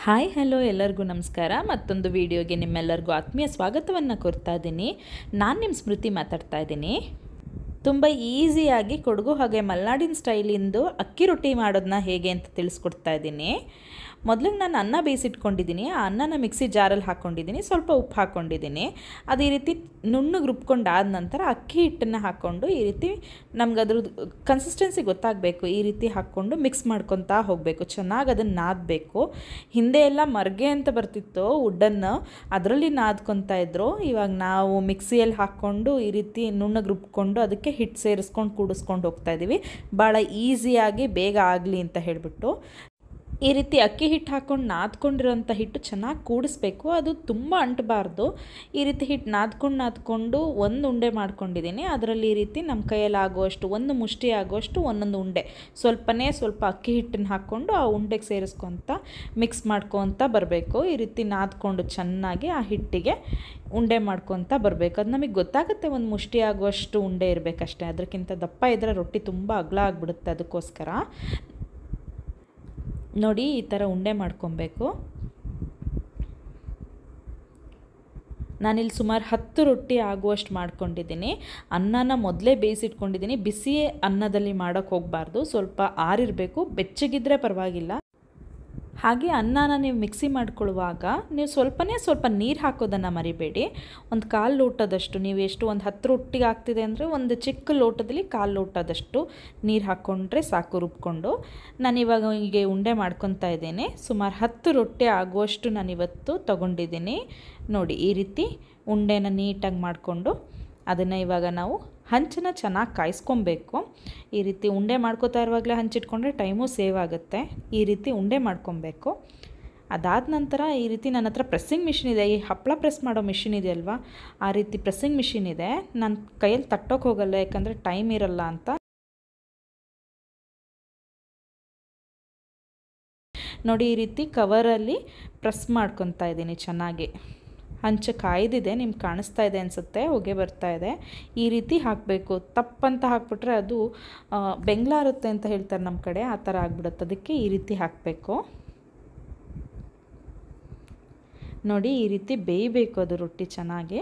hi hello ಎಲ್ಲರಿಗೂ ನಮಸ್ಕಾರ ಮತ್ತೊಂದು ವಿಡಿಯೋಗೆ ನಿಮ್ಮೆಲ್ಲರಿಗೂ ಆತ್ಮೀಯ ಸ್ವಾಗತವನ್ನು ಕೋರ್ತಾ ಇದ್ದೀನಿ ನಾನು ನಿಮ್ಮ ಸ್ಮೃತಿ ಮಾತಾಡ್ತಾ ಇದ್ದೀನಿ ತುಂಬ ಈಸಿಯಾಗಿ ಕೊಡಗು ಹಾಗೆ ಮಲೆನಾಡಿನ ಸ್ಟೈಲಿಂದು ಅಕ್ಕಿ ರೊಟ್ಟಿ ಮಾಡೋದನ್ನ ಹೇಗೆ ಅಂತ ತಿಳಿಸ್ಕೊಡ್ತಾ ಇದ್ದೀನಿ ಮೊದಲಿಗೆ ನಾನು ಅನ್ನ ಬೇಯಿಸಿಟ್ಕೊಂಡಿದ್ದೀನಿ ಆ ಅನ್ನನ ಮಿಕ್ಸಿ ಜಾರಲ್ಲಿ ಹಾಕ್ಕೊಂಡಿದ್ದೀನಿ ಸ್ವಲ್ಪ ಉಪ್ಪು ಹಾಕ್ಕೊಂಡಿದ್ದೀನಿ ಅದು ಈ ರೀತಿ ನುಣ್ಣಗೆ ರುಬ್ಕೊಂಡಾದ ನಂತರ ಅಕ್ಕಿ ಹಿಟ್ಟನ್ನು ಹಾಕ್ಕೊಂಡು ಈ ರೀತಿ ನಮ್ಗೆ ಅದ್ರದ್ದು ಕನ್ಸಿಸ್ಟೆನ್ಸಿ ಗೊತ್ತಾಗಬೇಕು ಈ ರೀತಿ ಹಾಕ್ಕೊಂಡು ಮಿಕ್ಸ್ ಮಾಡ್ಕೊತಾ ಹೋಗಬೇಕು ಚೆನ್ನಾಗಿ ಅದನ್ನು ನಾದಬೇಕು ಹಿಂದೆ ಎಲ್ಲ ಮರ್ಗೆ ಅಂತ ಬರ್ತಿತ್ತು ವುಡ್ಡನ್ನು ಅದರಲ್ಲಿ ನಾದ್ಕೊತಾ ಇದ್ರು ಇವಾಗ ನಾವು ಮಿಕ್ಸಿಯಲ್ಲಿ ಹಾಕ್ಕೊಂಡು ಈ ರೀತಿ ನುಣ್ಣಗೆ ರುಬ್ಕೊಂಡು ಅದಕ್ಕೆ ಹಿಟ್ಟು ಸೇರಿಸ್ಕೊಂಡು ಕೂಡಿಸ್ಕೊಂಡು ಹೋಗ್ತಾ ಇದ್ದೀವಿ ಭಾಳ ಈಸಿಯಾಗಿ ಬೇಗ ಆಗಲಿ ಅಂತ ಹೇಳಿಬಿಟ್ಟು ಈ ರೀತಿ ಅಕ್ಕಿ ಹಿಟ್ಟು ಹಾಕ್ಕೊಂಡು ನಾದ್ಕೊಂಡಿರೋಂಥ ಹಿಟ್ಟು ಚೆನ್ನಾಗಿ ಕೂಡಿಸ್ಬೇಕು ಅದು ತುಂಬ ಅಂಟಬಾರ್ದು ಈ ರೀತಿ ಹಿಟ್ಟು ನಾದ್ಕೊಂಡು ನಾದ್ಕೊಂಡು ಒಂದು ಉಂಡೆ ಮಾಡ್ಕೊಂಡಿದ್ದೀನಿ ಅದರಲ್ಲಿ ಈ ರೀತಿ ನಮ್ಮ ಕೈಯಲ್ಲಿ ಆಗುವಷ್ಟು ಒಂದು ಮುಷ್ಟಿ ಆಗುವಷ್ಟು ಒಂದೊಂದು ಉಂಡೆ ಸ್ವಲ್ಪನೇ ಸ್ವಲ್ಪ ಅಕ್ಕಿ ಹಿಟ್ಟನ್ನು ಹಾಕ್ಕೊಂಡು ಆ ಉಂಡೆಗೆ ಸೇರಿಸ್ಕೊತ ಮಿಕ್ಸ್ ಮಾಡ್ಕೊತ ಬರಬೇಕು ಈ ರೀತಿ ನಾದ್ಕೊಂಡು ಚೆನ್ನಾಗಿ ಆ ಹಿಟ್ಟಿಗೆ ಉಂಡೆ ಮಾಡ್ಕೊತ ಬರಬೇಕು ಅದು ನಮಗೆ ಗೊತ್ತಾಗುತ್ತೆ ಒಂದು ಮುಷ್ಟಿ ಆಗುವಷ್ಟು ಉಂಡೆ ಇರಬೇಕಷ್ಟೇ ಅದಕ್ಕಿಂತ ದಪ್ಪ ಇದ್ದರೆ ರೊಟ್ಟಿ ತುಂಬ ಅಗಲ ಆಗಿಬಿಡುತ್ತೆ ಅದಕ್ಕೋಸ್ಕರ ನೋಡಿ ಈ ಥರ ಉಂಡೆ ಮಾಡ್ಕೊಬೇಕು ನಾನಿಲ್ಲಿ ಸುಮಾರು ಹತ್ತು ರೊಟ್ಟಿ ಆಗುವಷ್ಟು ಮಾಡ್ಕೊಂಡಿದ್ದೀನಿ ಅನ್ನನ ಮೊದಲೇ ಬೇಯಿಸಿಟ್ಕೊಂಡಿದ್ದೀನಿ ಬಿಸಿ ಅನ್ನದಲ್ಲಿ ಮಾಡೋಕ್ಕೆ ಹೋಗಬಾರ್ದು ಸ್ವಲ್ಪ ಆರಿರಬೇಕು ಬೆಚ್ಚಗಿದ್ರೆ ಪರವಾಗಿಲ್ಲ ಹಾಗೆ ಅನ್ನನ ನೀವು ಮಿಕ್ಸಿ ಮಾಡ್ಕೊಳ್ಳುವಾಗ ನೀವು ಸ್ವಲ್ಪನೇ ಸ್ವಲ್ಪ ನೀರು ಹಾಕೋದನ್ನು ಮರಿಬೇಡಿ ಒಂದು ಕಾಲು ಲೋಟದಷ್ಟು ನೀವು ಎಷ್ಟು ಒಂದು ಹತ್ತು ರೊಟ್ಟಿಗೆ ಆಗ್ತಿದೆ ಅಂದರೆ ಒಂದು ಚಿಕ್ಕ ಲೋಟದಲ್ಲಿ ಕಾಲು ಲೋಟದಷ್ಟು ನೀರು ಹಾಕ್ಕೊಂಡ್ರೆ ಸಾಕು ರುಬ್ಕೊಂಡು ನಾನಿವಾಗ ಹೀಗೆ ಉಂಡೆ ಮಾಡ್ಕೊತಾ ಇದ್ದೇನೆ ಸುಮಾರು ಹತ್ತು ರೊಟ್ಟಿ ಆಗುವಷ್ಟು ನಾನಿವತ್ತು ತೊಗೊಂಡಿದ್ದೀನಿ ನೋಡಿ ಈ ರೀತಿ ಉಂಡೆನ ನೀಟಾಗಿ ಮಾಡಿಕೊಂಡು ಅದನ್ನು ಇವಾಗ ನಾವು ಹಂಚನ್ನು ಚೆನ್ನಾಗಿ ಕಾಯಿಸ್ಕೊಬೇಕು ಈ ರೀತಿ ಉಂಡೆ ಮಾಡ್ಕೋತಾ ಇರುವಾಗಲೇ ಹಂಚಿಟ್ಕೊಂಡ್ರೆ ಟೈಮು ಸೇವ್ ಆಗುತ್ತೆ ಈ ರೀತಿ ಉಂಡೆ ಮಾಡ್ಕೊಬೇಕು ಅದಾದ ನಂತರ ಈ ರೀತಿ ನನ್ನ ಹತ್ರ ಪ್ರೆಸ್ಸಿಂಗ್ ಮಿಷಿನ್ ಇದೆ ಈ ಹಪ್ಪಳ ಪ್ರೆಸ್ ಮಾಡೋ ಮಿಷಿನ್ ಇದೆ ಅಲ್ವಾ ಆ ರೀತಿ ಪ್ರೆಸ್ಸಿಂಗ್ ಮಿಷಿನ್ ಇದೆ ನನ್ನ ಕೈಯಲ್ಲಿ ತಟ್ಟೋಕೆ ಹೋಗಲ್ಲ ಯಾಕಂದರೆ ಟೈಮ್ ಇರಲ್ಲ ಅಂತ ನೋಡಿ ಈ ರೀತಿ ಕವರಲ್ಲಿ ಪ್ರೆಸ್ ಮಾಡ್ಕೊತಾ ಇದ್ದೀನಿ ಚೆನ್ನಾಗಿ ಹಂಚು ಕಾಯ್ದಿದೆ ನಿಮ್ಗೆ ಕಾಣಿಸ್ತಾ ಇದೆ ಅನಿಸುತ್ತೆ ಹೊಗೆ ಬರ್ತಾ ಇದೆ ಈ ರೀತಿ ಹಾಕಬೇಕು ತಪ್ಪಂತ ಹಾಕ್ಬಿಟ್ರೆ ಅದು ಬೆಂಗ್ಲಾರುತ್ತೆ ಅಂತ ಹೇಳ್ತಾರೆ ನಮ್ಮ ಕಡೆ ಆ ಥರ ಆಗ್ಬಿಡುತ್ತೆ ಅದಕ್ಕೆ ಈ ರೀತಿ ಹಾಕಬೇಕು ನೋಡಿ ಈ ರೀತಿ ಬೇಯಬೇಕು ಅದು ರೊಟ್ಟಿ ಚೆನ್ನಾಗಿ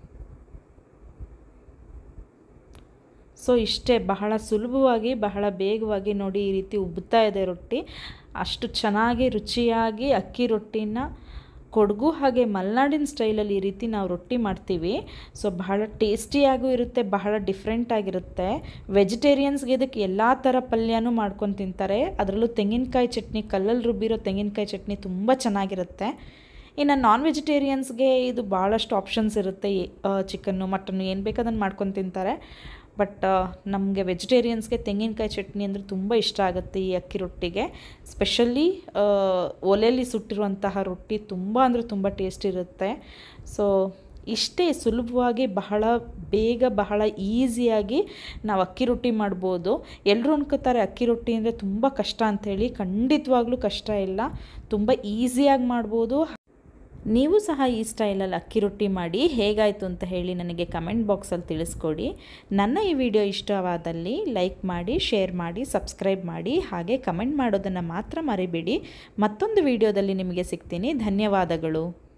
ಸೊ ಇಷ್ಟೇ ಬಹಳ ಸುಲಭವಾಗಿ ಬಹಳ ಬೇಗವಾಗಿ ನೋಡಿ ಈ ರೀತಿ ಉಬ್ಬುತ್ತಾ ಇದೆ ರೊಟ್ಟಿ ಅಷ್ಟು ಚೆನ್ನಾಗಿ ರುಚಿಯಾಗಿ ಅಕ್ಕಿ ರೊಟ್ಟಿನ ಕೊಡಗು ಹಾಗೆ ಮಲೆನಾಡಿನ ಸ್ಟೈಲಲ್ಲಿ ಈ ರೀತಿ ನಾವು ರೊಟ್ಟಿ ಮಾಡ್ತೀವಿ ಸೊ ಬಹಳ ಟೇಸ್ಟಿಯಾಗೂ ಇರುತ್ತೆ ಬಹಳ ಡಿಫ್ರೆಂಟಾಗಿರುತ್ತೆ ವೆಜಿಟೇರಿಯನ್ಸ್ಗೆ ಇದಕ್ಕೆ ಎಲ್ಲ ಥರ ಪಲ್ಯನೂ ಮಾಡ್ಕೊಂಡು ತಿಂತಾರೆ ಅದರಲ್ಲೂ ತೆಂಗಿನಕಾಯಿ ಚಟ್ನಿ ಕಲ್ಲಲ್ಲಿ ರುಬ್ಬಿರೋ ತೆಂಗಿನಕಾಯಿ ಚಟ್ನಿ ತುಂಬ ಚೆನ್ನಾಗಿರುತ್ತೆ ಇನ್ನು ನಾನ್ ವೆಜಿಟೇರಿಯನ್ಸ್ಗೆ ಇದು ಭಾಳಷ್ಟು ಆಪ್ಷನ್ಸ್ ಇರುತ್ತೆ ಚಿಕನ್ನು ಮಟನ್ನು ಏನು ಬೇಕು ಅದನ್ನು ಮಾಡ್ಕೊಂಡು ತಿಂತಾರೆ ಬಟ್ ನಮಗೆ ವೆಜಿಟೇರಿಯನ್ಸ್ಗೆ ತೆಂಗಿನಕಾಯಿ ಚಟ್ನಿ ಅಂದರೆ ತುಂಬ ಇಷ್ಟ ಆಗುತ್ತೆ ಈ ಅಕ್ಕಿ ರೊಟ್ಟಿಗೆ ಸ್ಪೆಷಲಿ ಒಲೆಯಲ್ಲಿ ಸುಟ್ಟಿರುವಂತಹ ರೊಟ್ಟಿ ತುಂಬ ಅಂದರೆ ತುಂಬ ಟೇಸ್ಟ್ ಇರುತ್ತೆ ಸೊ ಇಷ್ಟೇ ಸುಲಭವಾಗಿ ಬಹಳ ಬೇಗ ಬಹಳ ಈಸಿಯಾಗಿ ನಾವು ಅಕ್ಕಿ ರೊಟ್ಟಿ ಮಾಡ್ಬೋದು ಎಲ್ಲರೂ ಅನ್ಕೋತಾರೆ ಅಕ್ಕಿ ರೊಟ್ಟಿ ಅಂದರೆ ತುಂಬ ಕಷ್ಟ ಅಂಥೇಳಿ ಖಂಡಿತವಾಗ್ಲೂ ಕಷ್ಟ ಇಲ್ಲ ತುಂಬ ಈಸಿಯಾಗಿ ಮಾಡ್ಬೋದು ನೀವು ಸಹ ಈ ಸ್ಟೈಲಲ್ಲಿ ಅಕ್ಕಿ ರೊಟ್ಟಿ ಮಾಡಿ ಹೇಗಾಯಿತು ಅಂತ ಹೇಳಿ ನನಗೆ ಕಮೆಂಟ್ ಬಾಕ್ಸಲ್ಲಿ ತಿಳಿಸ್ಕೊಡಿ ನನ್ನ ಈ ವಿಡಿಯೋ ಇಷ್ಟವಾದಲ್ಲಿ ಲೈಕ್ ಮಾಡಿ ಶೇರ್ ಮಾಡಿ ಸಬ್ಸ್ಕ್ರೈಬ್ ಮಾಡಿ ಹಾಗೆ ಕಮೆಂಟ್ ಮಾಡೋದನ್ನು ಮಾತ್ರ ಮರಿಬೇಡಿ ಮತ್ತೊಂದು ವಿಡಿಯೋದಲ್ಲಿ ನಿಮಗೆ ಸಿಗ್ತೀನಿ ಧನ್ಯವಾದಗಳು